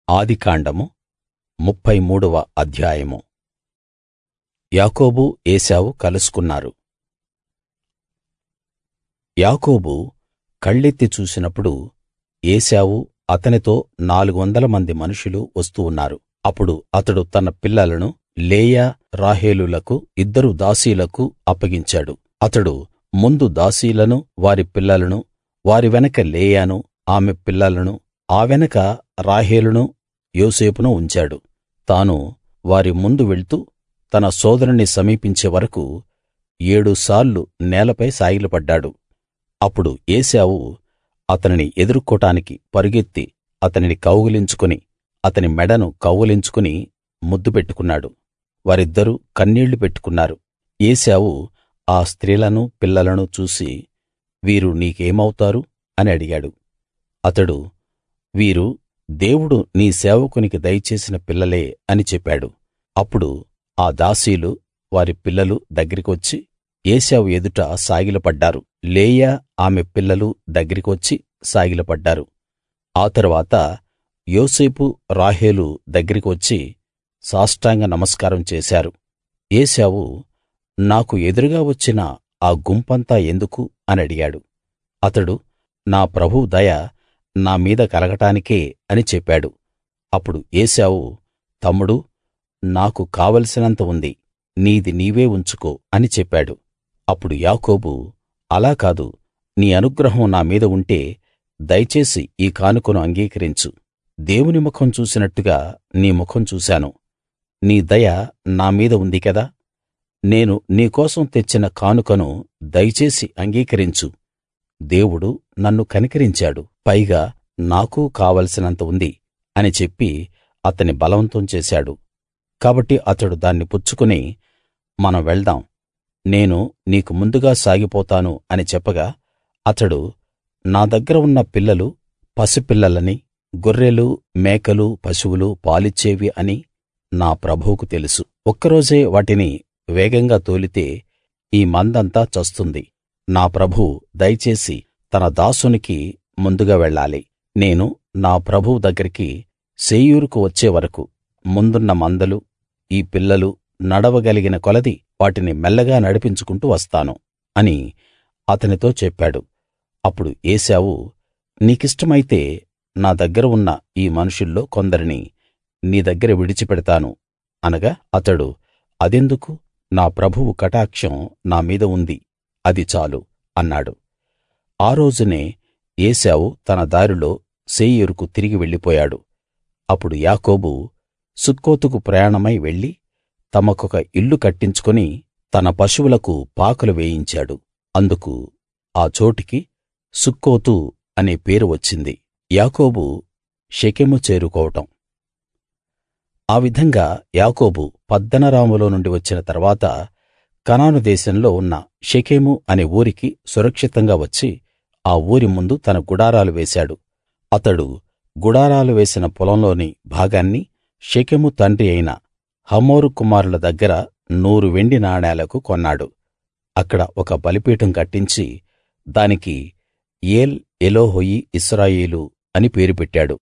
ఆదికాండము ముప్ఫై మూడవ అధ్యాయము యాకోబు ఏశావు కలుసుకున్నారు యాకోబు కళ్ళెత్తి చూసినప్పుడు ఏశావు అతనితో నాలుగొందల మంది మనుషులు వస్తూ ఉన్నారు అప్పుడు అతడు తన పిల్లలను లేయా రాహేలులకు ఇద్దరు దాసీలకు అప్పగించాడు అతడు ముందు దాసీలను వారి పిల్లలను వారి వెనక లేయాను ఆమె పిల్లలను ఆ వెనక రాహేలును యోసేపును ఉంచాడు తాను వారి ముందు వెళ్తూ తన సోదరుని సమీపించే వరకూ ఏడుసార్లు నేలపై సాగిలపడ్డాడు అప్పుడు ఏశావు అతనిని ఎదుర్కోడానికి పరుగెత్తి అతనిని కౌగిలించుకుని అతని మెడను కౌగిలించుకుని ముద్దు పెట్టుకున్నాడు వారిద్దరూ కన్నీళ్లు పెట్టుకున్నారు ఏశావు ఆ స్త్రీలను పిల్లలను చూసి వీరు నీకేమౌతారు అని అడిగాడు అతడు వీరు దేవుడు నీ సేవకునికి దయచేసిన పిల్లలే అని చెప్పాడు అప్పుడు ఆ దాసీలు వారి పిల్లలు దగ్గరికి వచ్చి ఏశావు ఎదుట సాగిలపడ్డారు లేయా ఆమె పిల్లలు దగ్గరికి వచ్చి సాగిలపడ్డారు ఆ తరువాత యోసేపు రాహేలు దగ్గరికి వచ్చి సాష్టాంగ నమస్కారం చేశారు ఏశావు నాకు ఎదురుగా వచ్చిన ఆ గుంపంతా ఎందుకు అని అడిగాడు అతడు నా ప్రభువు దయ నా మీద కలగడానికే అని చెప్పాడు అప్పుడు ఏశావు తమ్ముడూ నాకు కావలసినంత ఉంది నీది నీవే ఉంచుకో అని చెప్పాడు అప్పుడు యాకోబు అలా కాదు నీ అనుగ్రహం నా మీద ఉంటే దయచేసి ఈ కానుకను అంగీకరించు దేవుని ముఖం చూసినట్టుగా నీ ముఖం చూశాను నీ దయ నా మీద ఉంది కదా నేను నీ కోసం తెచ్చిన కానుకను దయచేసి అంగీకరించు దేవుడు నన్ను కనికరించాడు పైగా నాకూ కావలసినంత ఉంది అని చెప్పి అతన్ని బలవంతం చేశాడు కాబట్టి అతడు దాన్ని పుచ్చుకుని మనం వెళ్దాం నేను నీకు ముందుగా సాగిపోతాను అని చెప్పగా అతడు నా దగ్గర ఉన్న పిల్లలు పసిపిల్లలని గొర్రెలు మేకలు పశువులు పాలిచ్చేవి అని నా ప్రభువుకు తెలుసు ఒక్కరోజే వాటిని వేగంగా తోలితే ఈ మందంతా చస్తుంది నా ప్రభువు దయచేసి తన దాసునికి ముందుగా వెళ్ళాలి నేను నా ప్రభువు దగ్గరికి శేయీరుకు వచ్చే వరకు ముందున్న మందలు ఈ పిల్లలు నడవగలిగిన కొలది వాటిని మెల్లగా నడిపించుకుంటూ వస్తాను అని అతనితో చెప్పాడు అప్పుడు ఏశావు నీకిష్టమైతే నా దగ్గర ఉన్న ఈ మనుషుల్లో కొందరిని నీ దగ్గర విడిచిపెడతాను అనగా అతడు అదెందుకు నా ప్రభువు కటాక్షం నా మీద ఉంది అది చాలు అన్నాడు ఆ రోజునే ఏశావు తన దారిలో శేయీరుకు తిరిగి వెళ్ళిపోయాడు అప్పుడు యాకోబు సుక్కోతుకు ప్రయాణమై వెళ్లి తమకొక ఇల్లు కట్టించుకుని తన పశువులకు పాకలు వేయించాడు అందుకు ఆ చోటికి సుక్కోతు అనే పేరు వచ్చింది యాకోబు షెకెము చేరుకోవటం ఆ విధంగా యాకోబు పద్దనరాములో నుండి వచ్చిన తర్వాత కనాను దేశంలో ఉన్న షెకెము అనే ఊరికి సురక్షితంగా వచ్చి ఆ ఊరి ముందు తన గుడారాలు వేశాడు అతడు గుడారాలు వేసిన పొలంలోని భాగాన్ని షెకెము తండ్రి అయిన హమోరు కుమారుల దగ్గర నూరు వెండి నాణేలకు కొన్నాడు అక్కడ ఒక బలిపీఠం కట్టించి దానికి ఏల్ ఎలోహోయి ఇశ్రాయేలు అని పేరు పెట్టాడు